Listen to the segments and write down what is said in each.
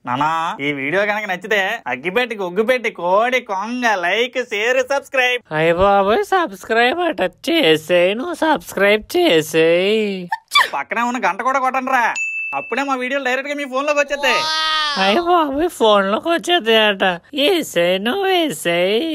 నానా ఈ వీడియో కనుక నచ్చితే అగ్గిపెట్టి ఒగ్గుపెట్టి కోడి కొంగ లైక్ షేర్ సబ్స్క్రైబ్ అయ్య బాబోయ్ సబ్స్క్రైబ్ అట చేసేయి నువ్వు సబ్స్క్రైబ్ చేసేయి పక్కనే ఉన్న గంట కూడా కొట్టండి రా అప్పుడే మా వీడియోలు డైరెక్ట్ గా మీ ఫోన్ లోకి వచ్చేస్తాయి అయ్య బాబోయ్ ఫోన్లోకి వచ్చేది అట వేసేయి నువ్వు వేసేయి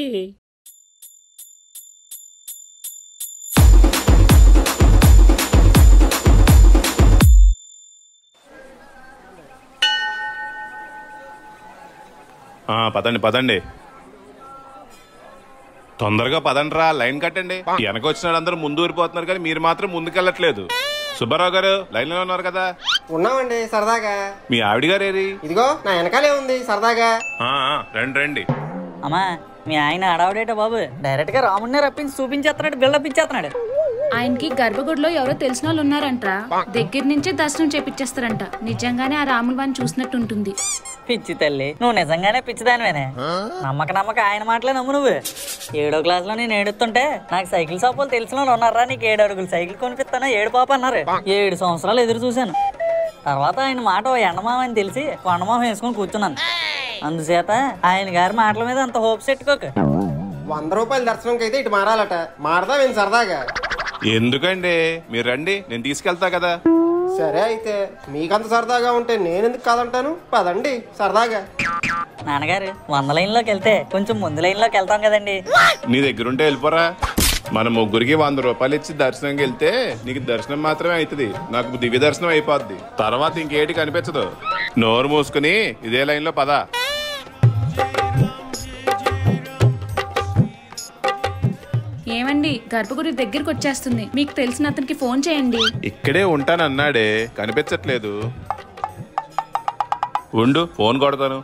ఆ, పదండి పదండి తొందరగా పదండ్రా లైన్ కట్టండి వెనక వచ్చిన అందరూ ముందు ఊరిపోతున్నారు కానీ మీరు మాత్రం ముందుకెళ్ళట్లేదు సుబ్బారావు గారు లైన్ లో ఉన్నారు కదా ఉన్నామండి సరదాగా మీ ఆవిడ గారు ఏరి ఇదిగో నా వెనకాలే ఉంది సరదాగా ఆ, ఆ, రండి రండి అమ్మా మీ ఆయన అడావుడేట బాబు డైరెక్ట్ గా రాముడినే రప్పించి చూపించేస్తున్నాడు బిల్డప్ ఇచ్చేస్తున్నాడు ఆయనకి గర్భగుడిలో ఎవరో తెలిసిన వాళ్ళు ఉన్నారంట దగ్గర నుంచే దర్శనం చేపిచ్చేస్తారంట నిజంగానే ఆ రాముల వారిని చూసినట్టు ఉంటుంది పిచ్చి తల్లి నువ్వు నిజంగానే పిచ్చిదానివేనే నమ్మక నమ్మక ఆయన మాటలే నమ్ము నువ్వు ఏడో క్లాస్ లో నేను ఏడుస్తుంటే నాకు సైకిల్ షాప్ వాళ్ళు తెలిసిన వాళ్ళు ఉన్నారా నీకు ఏడు అడుగులు సైకిల్ కొనిపిస్తానా ఏడు పాప అన్నారు ఏడు సంవత్సరాలు ఎదురు చూశాను తర్వాత ఆయన మాట ఓ ఎండమామ అని తెలిసి కొండమామ వేసుకొని కూర్చున్నాను అందుచేత ఆయన గారి మాటల మీద అంత హోప్స్ పెట్టుకోక వంద రూపాయల దర్శనంకి అయితే ఇటు మారాలట మారదా మేము సరదాగా ఎందుకండి మీరు రండి నేను తీసుకెళ్తా కదా సరే అయితే మీకంత సరదాగా ఉంటే నేనెందుకు కాదంటాను పదండి సరదాగా నాన్నగారు వంద లైన్లోకి వెళ్తే కొంచెం ముందు లైన్లోకి వెళ్తాం కదండి నీ దగ్గర ఉంటే వెళ్ళిపోరా మన ముగ్గురికి వంద రూపాయలు ఇచ్చి దర్శనంకి వెళ్తే నీకు దర్శనం మాత్రమే అవుతుంది నాకు దివ్య దర్శనం అయిపోద్ది తర్వాత ఇంకేటి కనిపించదు నోరు మూసుకుని ఇదే లైన్ లో పదా ఏమండి గర్భగుడి దగ్గరికి వచ్చేస్తుంది మీకు తెలిసిన అతనికి ఫోన్ చేయండి ఇక్కడే ఉంటానన్నాడే కనిపించట్లేదు ఉండు ఫోన్ కొడతాను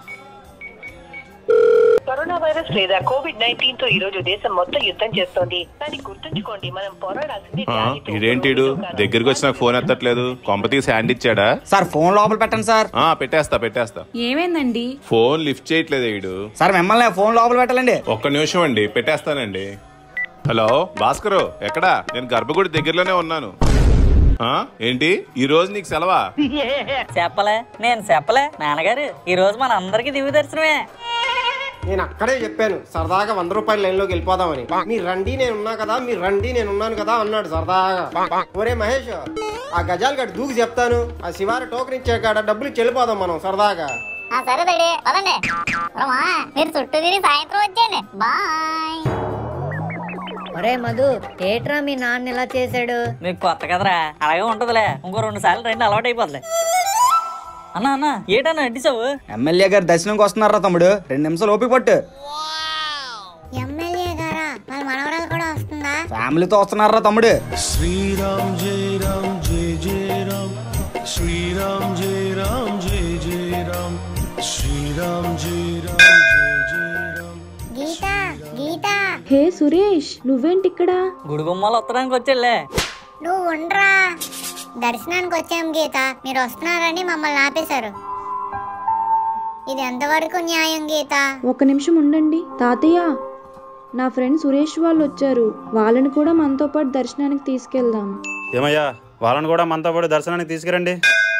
కరోనా వైరస్ లేదా కోవిడ్ నైన్టీన్ తో ఈ రోజు దేశం మొత్తం యుద్ధం చేస్తోంది కానీ గుర్తుంచుకోండి మనం పోరాడాల్సింది ఆ, వ్యాధితో, ఇదేంటిడు రోగంతో కాదు. దగ్గరికి వచ్చి నాకు ఫోన్ ఎత్తట్లేదు కొంపతీసి హ్యాండ్ ఇచ్చాడా సార్ ఫోన్ లోపల పెట్టండి సార్ ఆ పెట్టేస్తా పెట్టేస్తా ఏమైందండి ఫోన్ లిఫ్ట్ చేయట్లేదు ఈడు సార్ మిమ్మల్ని ఫోన్ లోపల పెట్టాలండి ఒక్క నిమిషం అండి పెట్టేస్తానండి హలో భాస్కరు ఎక్కడా నేను గర్భగుడి దగ్గరలోనే ఉన్నాను ఆ ఏంటి ఈ రోజు నీకు సెలవా చెప్పలే నేను చెప్పలే నాన్నగారు ఈ రోజు మన అందరికి దివ్య దర్శనమే నేను అక్కడే చెప్పాను సరదాగా వంద రూపాయల లైన్లోకి వెళ్ళిపోదామని మీరు రండి నేను ఉన్నా కదా మీరు రండి నేను ఉన్నాను కదా అన్నాడు సరదాగా ఒరే మహేష్ ఆ గజాలు గడి దూకి చెప్తాను ఆ శివారి టోకెన్ ఇచ్చే కాడ డబ్బులు ఇచ్చి వెళ్ళిపోదాం మనం సరదాగా ఆ సరే తడి పదండి రమా మీరు చుట్టూ తిరిగి సాయంత్రం వచ్చేయండి బాయ్ ఒరే మధు ఏట్రా మీ నాన్న ఇలా చేశాడు మీకు కొత్త కదరా అలాగే ఉంటదిలే ఇంకో రెండు సార్లు రెండు అలవాటు అయిపోద్ది అన్న అన్న ఏటన్నా అడ్డిసావు ఎమ్మెల్యే గారు దర్శనంకి వస్తున్నారా తమ్ముడు రెండు నిమిషాలు ఓపిక పట్టు ఎమ్మెల్యే గారా వాళ్ళ మనవరాలు కూడా వస్తుందా ఫ్యామిలీతో వస్తున్నారా తమ్ముడు श्रीराम जय राम जय जय राम श्रीराम जय राम जय जय राम श्रीराम जय राम जय जय राम గీత గీత హే సురేష్ నువ్వేంటి ఇక్కడ గుడి గుమ్మాలు వత్తడానికి వచ్చేళ్ళే నువ్వు ఉండరా దర్శనానికి వచ్చాం గీత మీరు వస్తున్నారని మమ్మల్ని ఆపేశారు ఇది ఎంతవరకు న్యాయం గీత ఒక నిమిషం ఉండండి తాతయ్య నా ఫ్రెండ్ సురేష్ వాళ్ళు వచ్చారు వాళ్ళని కూడా మనతో పాటు దర్శనానికి తీసుకెళ్దాం ఏమయ్యా వాళ్ళని కూడా మనతో పాటు దర్శనానికి తీసుకురండి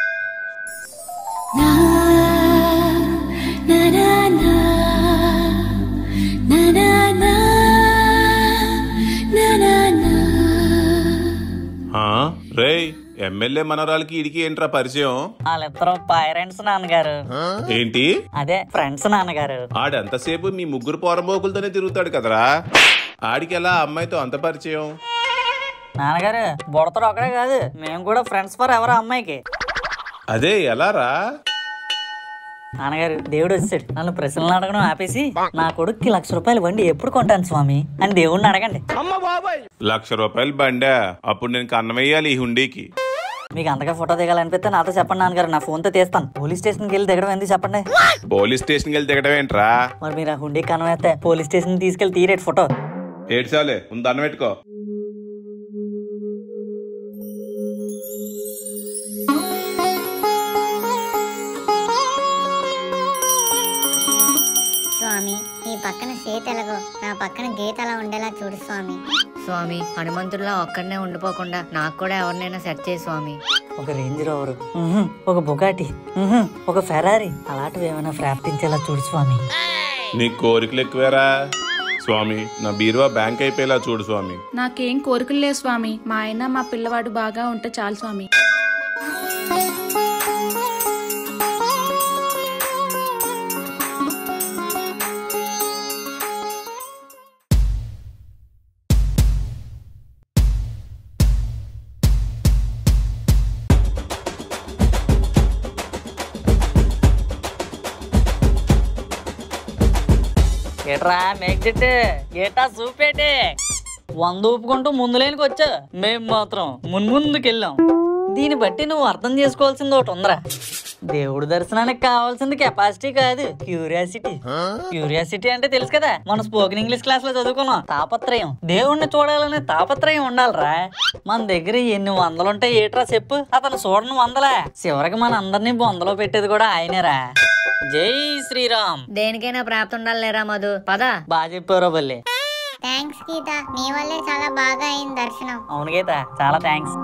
ఆ రేయ్ ఎమ్మెల్యే మనరాలకి ఇడికి ఏంట్రా పరిచయం వాళ్ళిద్దరు పేరెంట్స్ నాన్నగారు ఏంటి అదే ఫ్రెండ్స్ నాన్నగారు ఆడంతసేపు మీ ముగ్గురు పోరంబోకులతోనే తిరుగుతాడు కదరా ఆడికి ఎలా ఆ అమ్మాయితో అంత పరిచయం నాన్నగారు బుడతలు ఒకడే కాదు మేము కూడా ఫ్రెండ్స్ ఫర్ ఎవరో అమ్మాయికి అదే ఎలా రా నాన్నగారు దేవుడు వచ్చాడు నన్ను ప్రశ్నలు అడగడం ఆపేసి నా కొడుక్కి లక్ష రూపాయలు బండి ఎప్పుడు కొంటాను స్వామి అని దేవుడిని అడగండి లక్ష రూపాయలు బండా అప్పుడు నేను కన్నమయ్యాలి ఈ హుండీకి మీకు అంతగా ఫోటో దిగాలనిపిస్తే నాతో చెప్పండి నాన్నగారు నా ఫోన్తో తీస్తాను పోలీస్ స్టేషన్కి వెళ్ళి దిగడం ఎందుకు చెప్పండి పోలీస్ స్టేషన్కి వెళ్ళి దిగడం ఏంట్రా మరి మీరు ఆ హుండీ కన్నం వేస్తే పోలీస్ స్టేషన్ తీసుకెళ్ళి తీరేట్ ఫోటో ఏడ్చాలే ముందు అన్నం పెట్టుకో స్వామి నీ పక్కన సీత ఎలాగో నా పక్కన గీత అలా ఉండేలా చూడు స్వామి స్వామి హనుమంతుడిలా ఒక్కడనే ఉండిపోకుండా నాకు కూడా ఎవరినైనా సెట్ చేయి స్వామి ఒక రేంజ్ రోవర్ ఒక బొగాటి ఉహుం, ఒక ఫెరారీ అలాంటివి ఏమైనా ప్రాప్తించేలా చూడు స్వామి నీ కోరికలు ఎక్కువేరా స్వామి నా బీరువా బ్యాంక్ అయిపోయేలా చూడు స్వామి నాకేం కోరికలు లేవు స్వామి మా ఆయన మా పిల్లవాడు బాగా ఉంటే చాలు స్వామి ఏట్రా మేగ్జెట్ ఏటా చూపేటి వంద ఊపుకుంటూ ముందులేనికి వచ్చా మేం మాత్రం మున్ముందుకెళ్ళాం దీన్ని బట్టి నువ్వు అర్థం చేసుకోవాల్సింది ఒకటి ఉందిరా దేవుడి దర్శనానికి కావాల్సింది కెపాసిటీ కాదు క్యూరియాసిటీ క్యూరియాసిటీ అంటే తెలుసు కదా మన స్పోకెన్ ఇంగ్లీష్ క్లాస్ లో చదువుకున్నాం తాపత్రయం దేవుణ్ణి చూడాలనే తాపత్రయం ఉండాలిరా మన దగ్గర ఎన్ని వందలుంటాయి ఏట్రా చెప్పు అతను చూడని వందలా చివరికి మన అందరినీ బొందలో పెట్టేది కూడా ఆయనేరా జై శ్రీరామ్ దేనికైనా ప్రాప్తి ఉండాలి లేరా మధు పద బాగా చెప్పారో బల్లి థ్యాంక్స్ గీత నీ వల్లే చాలా బాగా అయింది దర్శనం అవును గీత చాలా థ్యాంక్స్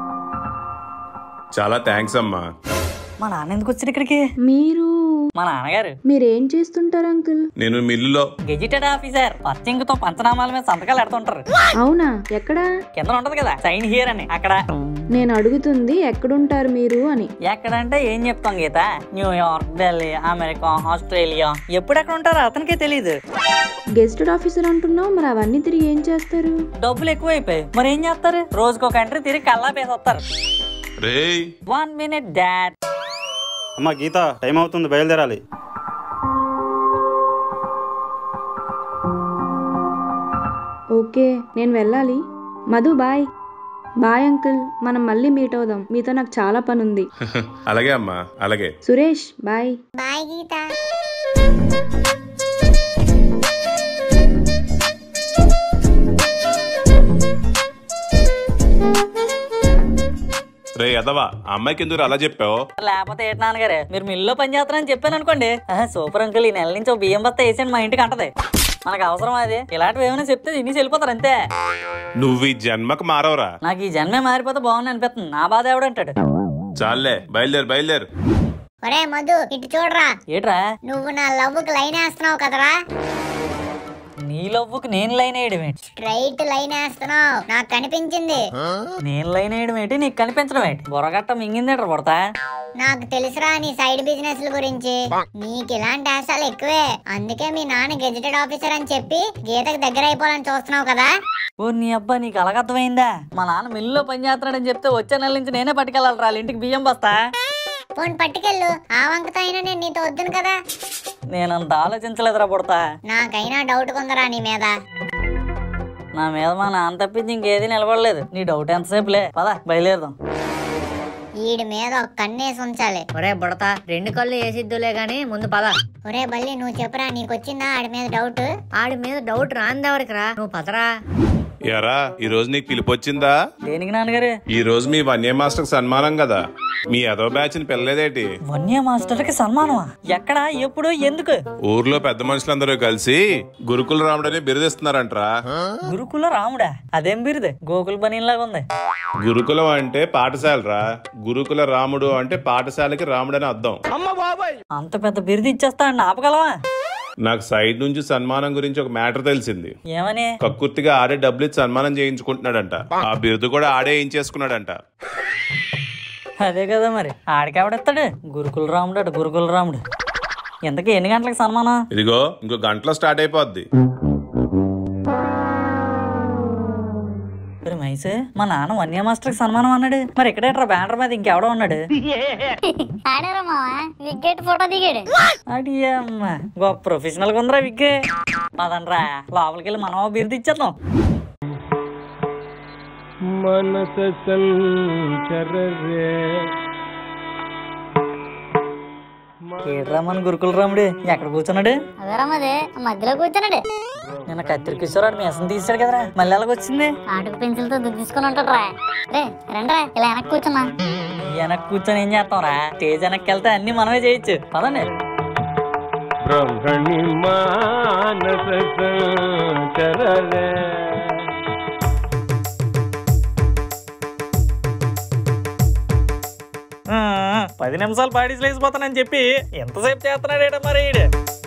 చాలా థ్యాంక్స్ అమ్మా మా నాన్న ఎందుకు వచ్చారు ఇక్కడికి మీరు మా నాన్నగారు మీరేం చేస్తుంటారు అంకుల్ నేను మిల్లులో గెజిటెడ్ ఆఫీసర్ పచ్చింగుతో పంచనామాల మీద సంతకాలు పెడుతుంటారు అవునా ఎక్కడా కింద ఉంటది కదా సైన్ హియర్ అని అక్కడ నేను అడుగుతుంది ఎక్కడుంటారు మీరు అని ఎక్కడంటే ఏం చెప్తాం Geetha New York Delhi America Australia ఎప్పుడెక్కడ ఉంటారో అతనికే తెలియదు గెస్టెడ్ ఆఫీసర్ అంటున్నావు మరి అవన్నీ తిరిగి ఏం చేస్తారు డబ్బులు ఎక్కువైపోయి మరి ఏం చేస్తారు రోజుకో కంట్రీ తిరిగి కల్లా పేసి వస్తారు రేయ్ వన్ మినిట్ డాడ్ అమ్మ గీత టైం అవుతుంది బయలుదేరాలి ఓకే నేను వెళ్ళాలి మధు బాయ్ బాయ్ అంకుల్ మనం మళ్ళీ మీట్ అవుదాం మీతో నాకు చాలా పని ఉంది అలాగే అమ్మా అలాగే సురేష్ బాయ్ బాయ్ గీత రే అదవా ఆ అమ్మాయికి ఎందుకు అలా చెప్పావు లేకపోతే ఏంటి నాన్నగారు మీరు మిల్లో పని చేస్తారని చెప్పాను అనుకోండి ఆహా, సూపర్ అంకుల్ ఈ నెల నుంచి ఓ బియ్యం బత్త వేసేయండి మా ఇంటికి అంటది మనకు అవసరం అది ఇలాంటివి ఏమైనా చెప్తే ఇన్ని వెళ్ళిపోతారు అంతే నువ్వు ఈ జన్మకు మారవరా నాకు ఈ జన్మే మారిపోతే బాగుంది అనిపిస్తుంది నా బాధ ఎవడంటాడు చాలే బయలుదేరు బయలుదేరు ఒరే మధు ఇటు చూడరా ఏట్రా నువ్వు నా లవ్వుకి లైన్ వేస్తున్నావు కదరా నీ లవ్వుకి నేను లైన్ వేయడం ఏంటి స్ట్రైట్ లైన్ వేస్తున్నావు నాకు కనిపించింది నేను లైన్ వేయడం ఏంటి నీకు కనిపించడం ఏంటి బొరగట్ట మింగిందేట్రా పడతా నాకు తెలుసురా నీ సైడ్ బిజినెస్ గురించి నీకు ఇలాంటి ఆశలు ఎక్కువే అందుకే మీ నాన్న గెజిటెడ్ ఆఫీసర్ అని చెప్పి గీతకు దగ్గర అయిపోవాలని చూస్తున్నావు కదా ఓ నీ అబ్బా నీకు అలగర్థమైందా మా నాన్న మిల్లులో పని చేస్తున్నాడని చెప్తే వచ్చే నెల నుంచి నేనే పట్టుకెళ్ళాలి వాళ్ళ ఇంటికి బియ్యం బస్తా పోనీ పట్టుకెళ్ళు ఆ వంకతో అయినా నేను నీతో వద్దును కదా నేనంత ఆలోచించలేదురా పుడతా నాకైనా డౌట్ ఉందరా నీ మీద నా మీద మా నాన్న తప్పించి ఇంకేది నిలబడలేదు నీ డౌట్ ఎంతసేపులే పద బయలుదేరదాం ఈడి మీద ఒక కన్నేసి ఉంచాలి ఒరే బుడత రెండు కళ్ళు వేసిద్దులే గాని ముందు పద ఒరే బల్లి నువ్వు చెప్పురా నీకు వచ్చిందా ఆడి మీద డౌట్ ఆడి మీద డౌట్ రాందెవరికి రా నువ్వు పదరా ఎరా ఈ రోజు నీకు పిలుపు వచ్చిందా దేనికి నాన్నగారు ఈ రోజు మీ వన్య మాస్టర్ సన్మానం కదా మీ ఎదో బ్యాచ్ ని పిల్లలేదేటి వన్య మాస్టర్ కి సన్మానమా ఎక్కడ ఎప్పుడు ఎందుకు ఊర్లో పెద్ద మనుషులందరూ కలిసి గురుకుల రాముడని బిరుదిస్తున్నారంట్రా గురుకుల రాముడా అదేం బిరుదు గోకుల బనీలాగా ఉంది గురుకులం అంటే పాఠశాలరా గురుకుల రాముడు అంటే పాఠశాలకి రాముడని అర్థం అంత పెద్ద బిరుదు ఇచ్చేస్తా అని ఆపగలవా నాకు సైడ్ నుంచి సన్మానం గురించి ఒక మ్యాటర్ తెలిసింది ఏమని కక్కుర్తిగా ఆడే డబ్బులు ఇచ్చి సన్మానం చేయించుకుంటున్నాడంట ఆ బిరుదు కూడా ఆడే చేయించేసుకున్నాడంట అదే కదా మరి ఆడికెవడెత్తాడు గురుకుల రాముడు అటు గురుకుల రాముడు ఇంతకీ ఎన్ని గంటలకు సన్మానం ఇదిగో ఇంకో గంటలో స్టార్ట్ అయిపోద్ది మరి మైసే మా నాన్న వన్య మాస్టర్ కి సన్మానం అన్నాడు మరి ఇక్కడేట్రా బ్యానర్ మీద ఇంకెవడో ఉన్నాడు ఆడారా మావా వికెట్ ఫోటో దిగాడు అడి అమ్మ గొప్ప ప్రొఫెషనల్ గా ఉందిరా విగ్గే పదండ్రా లోపలికి వెళ్ళి మనం ఓ బిరుదు ఇచ్చేద్దాం మనస సంచరరే ఏట్రా మన గురుకుల రాముడు ఎక్కడ కూర్చున్నాడు అదే మధ్యలో కూర్చున్నాడు నిన్న కత్తిరి కిషోరాడు మీసం తీసాడు కదరా మళ్ళీ ఎలాగ వచ్చింది ఆటకు పెన్సిల్ తో దుద్దుకొని ఉంటాడు రా రే రండ్రా ఇలా వెనక్కి కూర్చున్నా వెనక్కి కూర్చొని ఏం చేస్తాం రా స్టేజ్ వెనక్కి వెళ్తే అన్ని మనమే చేయొచ్చు పదండి బ్రహ్మణి మానస సంచరరే పది నిమిషాలు పాడీస్ లేచిపోతానని చెప్పి ఎంతసేపు చేస్తున్నాడేట మరి ఈడు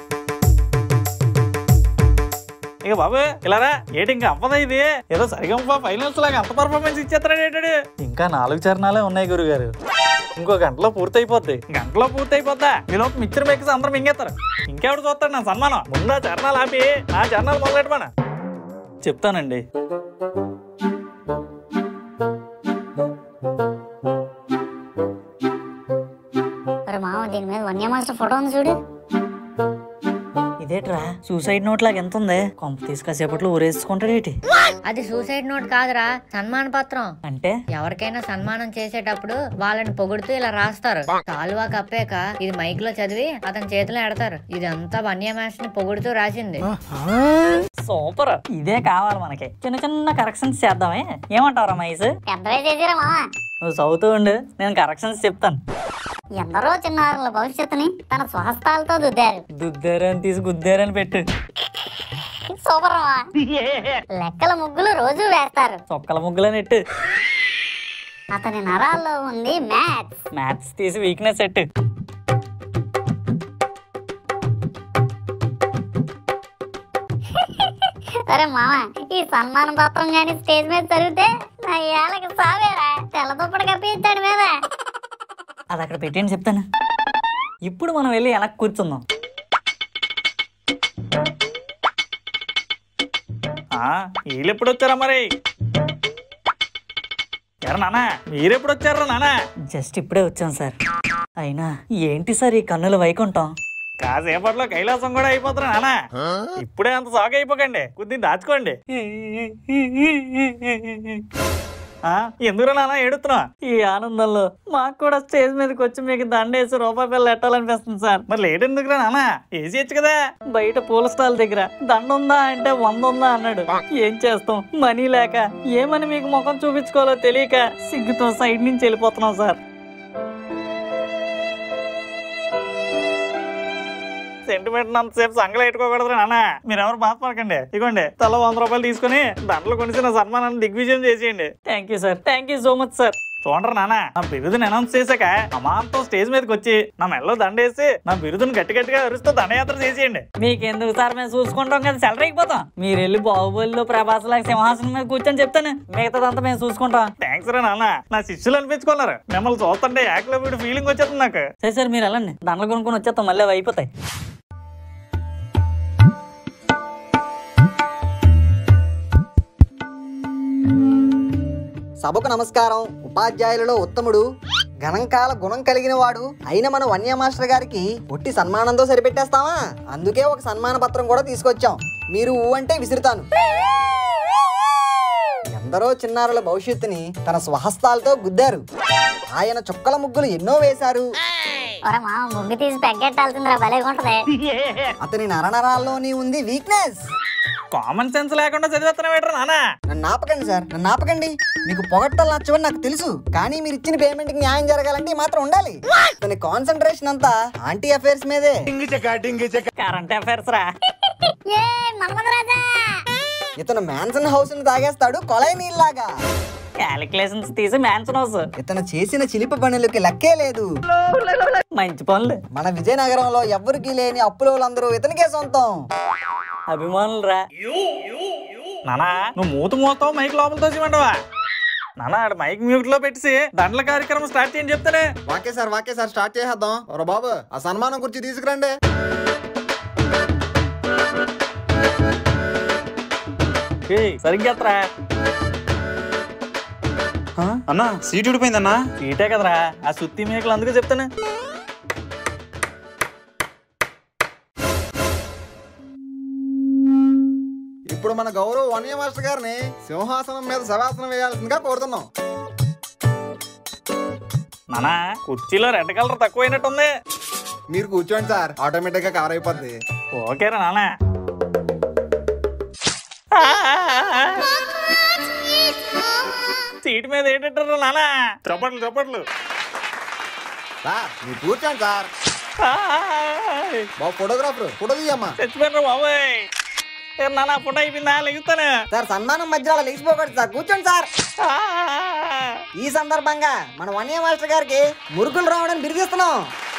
ఇక బాబు ఇలారా ఏటి ఇంకా అవ్వదా ఇది ఏదో సరిగంప ఫైనల్స్ లాగా అంత పర్ఫార్మెన్స్ ఇచ్చేస్తున్నాడు ఏంటాడు ఇంకా నాలుగు చరణాలే ఉన్నాయి గురుగారు ఇంకో గంటలో పూర్తి అయిపోద్ది గంటలో పూర్తి అయిపోద్దా ఈలోపు మిక్చర్ మేకర్స్ అందరూ మింగేస్తారు ఇంకెవడు చూస్తాడు నా సన్మానం ముందా చరణాలు ఆపి నా చరణాలు మొదలెట్టమన చెప్తానండి అరే మామ దీని మీద వన్య మాస్టర్ ఫోటో ఉంది చూడు ఇదేట్రా సూసైడ్ నోట్ లాగా ఎంత ఉంది కొంప తీసి కాసేపట్లో ఊరేసుకుంటాడేటి అది సూసైడ్ నోట్ కాదురా సన్మాన పత్రం అంటే ఎవరికైనా సన్మానం చేసేటప్పుడు వాళ్ళని పొగుడుతూ ఇలా రాస్తారు కాలువా కప్పాక ఇది మైక్ లో చదివి అతని చేతిలో ఎడతారు ఇదంతా వన్య మాస్టర్ ని పొగుడుతూ రాసింది సూపర్ ఇదే కావాలి మనకి చిన్న చిన్న కరెక్షన్స్ చేద్దామే ఏమంటారా మైస్ పెద్దవే చేసిరా మామ నువ్వు చదువుతూ ఉండు నేను కరెక్షన్స్ చెప్తాను ఎందరో చిన్నారుల భవిష్యత్తుని తన స్వహస్తాలతో దుద్దారు దుద్దారని తీసి గుద్దారని పెట్టు సూపర్ మామ లెక్కల ముగ్గులు రోజు వేస్తారు చొక్కల ముగ్గుల నెట్టు అతని నరాల్లో ఉంది మ్యాథ్స్ మ్యాథ్స్ తీసి వీక్నెస్ ఎట్టు సరే మామ ఈ సన్మాన పత్రం గాని స్టేజ్ మీద చదివితే నా ఏళ్ళకి సావేరా తెల్ల దుప్పటి కప్పిస్తాడు మీద అది అక్కడ పెట్టేయండి చెప్తాను ఇప్పుడు మనం వెళ్ళి వెనక్కి కూర్చుందాం ఆ, వీళ్ళు ఎప్పుడు వచ్చారా మరి ఎరా నానా మీరెప్పుడు వచ్చారా నానా జస్ట్ ఇప్పుడే వచ్చాం సార్ అయినా ఏంటి సార్ ఈ కన్నుల వైకుంఠం కాసేపట్లో కైలాసం కూడా అయిపోతారా నానా ఇప్పుడే అంత సాగు అయిపోకండి కొద్దిగా దాచుకోండి ఆ, ఎందుకురా నాన్న ఏడుతున్నా ఈ ఆనందంలో మాకు కూడా స్టేజ్ మీదకి వచ్చి మీకు దండేసి రూపాయి పిల్లలు ఎట్టాలనిపిస్తుంది సార్ మరి లేట్ ఎందుకురా నాన్న వేసేయచ్చు కదా బయట పూల స్టాల్ దగ్గర దండ ఉందా అంటే వంద ఉందా అన్నాడు ఏం చేస్తాం మనీ లేక ఏమని మీకు ముఖం చూపించుకోవాలో తెలియక సిగ్గుతో సైడ్ నుంచి వెళ్ళిపోతున్నాం సార్ సెంటిమెంట్ అంతసేపు సంగలు పెట్టుకోకూడదు నాన్న మీరు ఎవరు బాధపడకండి ఇగోండి తల వంద రూపాయలు తీసుకుని దండలు కొనిసి నా సన్మానాన్ని దిగ్విజయం చేసేయండి thank you sir thank you so much sir చూడరు నాన్న నా బిరుదుని అనౌన్స్ చేశాక అమాంతం స్టేజ్ మీదకి వచ్చి నా మెల్లో దండేసి నా బిరుదుని గట్టి గట్టిగా అరుస్తూ దండయాత్ర చేసేయండి మీకెందుకు సార్ మేము చూసుకుంటాం కదా సెలరీ అయిపోతాం మీరు వెళ్ళి బాహుబలిలో ప్రభాస్ లాగా సింహాసనం మీద కూర్చొని చెప్తాను మిగతాదంతా మేము చూసుకుంటాం థ్యాంక్స్ రా నాన్న నా శిష్యులు అనిపించుకున్నారు మిమ్మల్ని చూస్తుంటే యాక్లో వీడు ఫీలింగ్ వచ్చేస్తుంది నాకు సరే సార్ మీరు వెళ్ళండి దండలు కొనుక్కొని వచ్చేస్తాం మళ్ళీ అవి అయిపోతాయి సభకు నమస్కారం ఉపాధ్యాయులలో ఉత్తముడు గణంకాల గుణం కలిగిన వాడు అయిన మన వన్య మాస్టర్ గారికి ఒట్టి సన్మానంతో సరిపెట్టేస్తావా అందుకే ఒక సన్మాన పత్రం కూడా తీసుకొచ్చాం మీరు ఊ అంటే విసురుతాను ఎందరో చిన్నారుల భవిష్యత్తుని తన స్వహస్తాలతో గుద్దారు ఆయన చుక్కల ముగ్గులు ఎన్నో వేశారు ఒరే మామ ముగ్గు తీసి పెగ్గెట్టాల్సిందిరా భలేగా ఉంటది అతని నరనరాల్లోని ఉంది వీక్నెస్ కామన్ సెన్స్ లేకుండా చదివేస్తున్నావు ఏంట్రా నాన్న నన్ను ఆపకండి సార్ నన్ను ఆపకండి మీకు పొగట్టలు నచ్చవని నాకు తెలుసు కానీ మీరు ఇచ్చిన పేమెంట్ కి న్యాయం జరగాలంటే ఈ మాత్రం ఉండాలి తన కాన్సన్ట్రేషన్ అంతా ఆంటీ అఫైర్స్ మీదే కరెంట్ అఫైర్స్ రా ఏ మన్మధరాజా ఇతను మ్యాన్సన్ హౌస్ ని తాగేస్తాడు కొలై నీళ్ళలాగా క్యాలిక్యులేషన్స్ తీసి మ్యాన్సన్ హౌస్ ఇతను చేసిన చిలిపి పనులకి లక్కే లేదు మంచి పనులు మన విజయనగరంలో ఎవ్వరికి లేని అప్పులందరూ ఇతనికే సొంతం అభిమానులు రా నానా నువ్వు మూత మూతావు మైక్ లోపల తోసిమంటావా నానా ఆడ మైక్ మ్యూట్ లో పెట్టేసి దండల కార్యక్రమం స్టార్ట్ చేయని చెప్తానే okay sir okay sir start చేసేద్దాం ఒరే బాబు ఆ సన్మానం గురించి తీసుకురండి ఏయ్, సరిగ్గా ఎత్తరా. అన్నా సీట్ ఊడిపోయిందన్నా సీటే కదరా ఆ సుత్తి మేకలు అందుకే చెప్తాను ఇప్పుడు మన గౌరవ వన్య మాస్టర్ గారిని సింహాసనం మీద శవాసనం వేయాల్సిందిగా కోరుతున్నాం నానా కుర్చీలో రెడ్ కలర్ తక్కువైనట్టుంది మీరు కూర్చోండి సార్ ఆటోమేటిక్ గా కవర్ అయిపోద్ది ఓకేరా నానా సీట్ మీద ఏంటంటారు నానా చప్పట్లు చప్పట్లు సార్ మీరు కూర్చోండి సార్ బాబు ఫోటోగ్రాఫర్ ఫోటో తీయమ్మా చచ్చిపోయినారు బాబోయ్ ఏ నానా ఫోటో అయిపోయిందా లెగుతాను సార్ సన్మానం మధ్యలో అలా లేచిపోకూడదు సార్ కూర్చోండి సార్ ఈ సందర్భంగా మన వన్య మాస్టర్ గారికి మురుకులు రావడానికి బిరిదిస్తున్నాం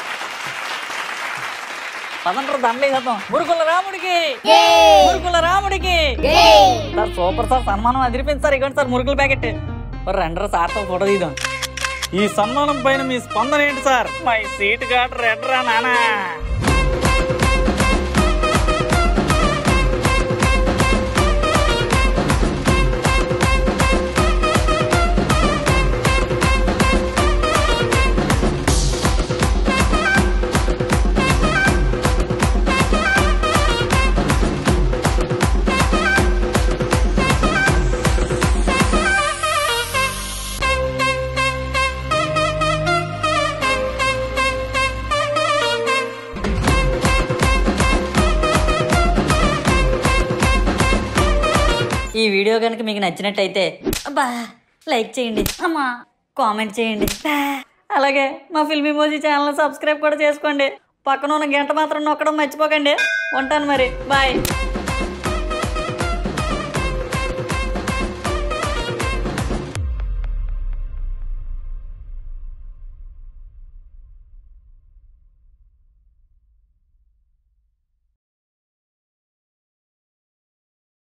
పదండ్రు దండేసేద్దాం మురుకుల రాముడికి మురుకుల రాముడికి సార్ సూపర్ సార్ సన్మానం అదిరిపోయింది సార్ ఇవ్వండి సార్ మురుకుల ప్యాకెట్ రండి సార్తో ఫోటో తీద్దాం ఈ సన్మానం పైన మీ స్పందన ఏంటి sir my seat guard red రా నానా ఈ వీడియో కనుక మీకు నచ్చినట్టయితే అబ్బా లైక్ చేయండి అమ్మా కామెంట్ చేయండి బా. అలాగే మా ఫిల్మీ మోజీ ఛానల్ సబ్స్క్రైబ్ కూడా చేసుకోండి పక్కన ఉన్న గంట మాత్రం నొక్కడం మర్చిపోకండి ఉంటాను మరి బాయ్